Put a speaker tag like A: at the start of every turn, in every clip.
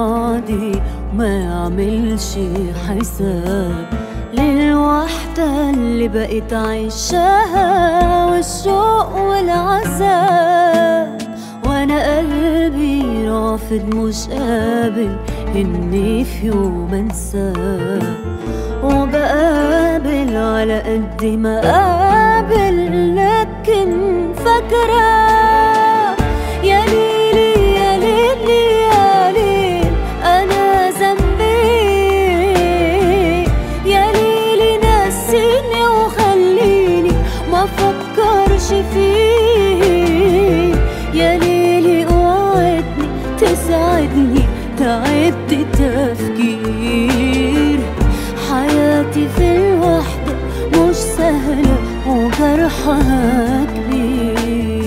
A: بعدي ما يعملش حساب للوحدة اللي بقيت عايشاها والشوق والعذاب وانا قلبي رافض مش قابل اني في يوم انساه وبقابل على قد ما قابل لكن فاكره يا ليلي يا ليلي يا ليل انا ذنبي يا ليلي نسيني وخليني ما افكرش فيه يا ليلي اوعدني تساعدني تعبت تفكير حياتي في الوحدة مش سهلة وجرحها كبير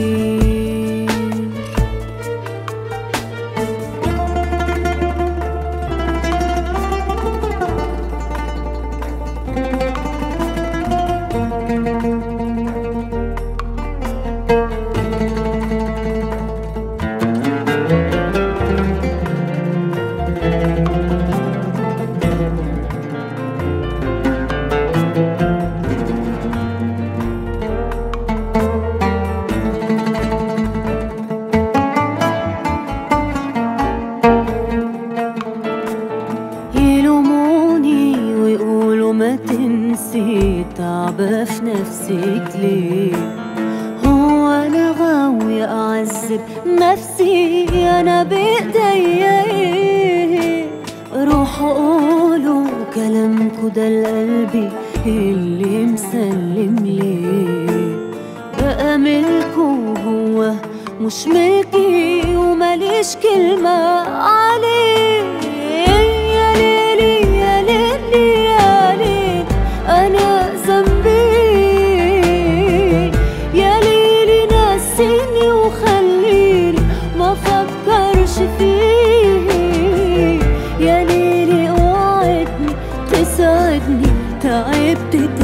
A: يلوموني ويقولوا ما تنسي تعبة في نفسك ليه هو انا غاوية اعذب نفسي انا بايديا ايه روحوا قولوا كلامكوا ده لقلبي اللي مسلم ليه بقى ملكه هو مش ملكي ومليش كلمة عليه يا ليلي يا ليلي يا ليل أنا ذنبي يا ليلي نسيني وخليني ما فكرش فيه يا ليلي اوعدني تساعدني تعبت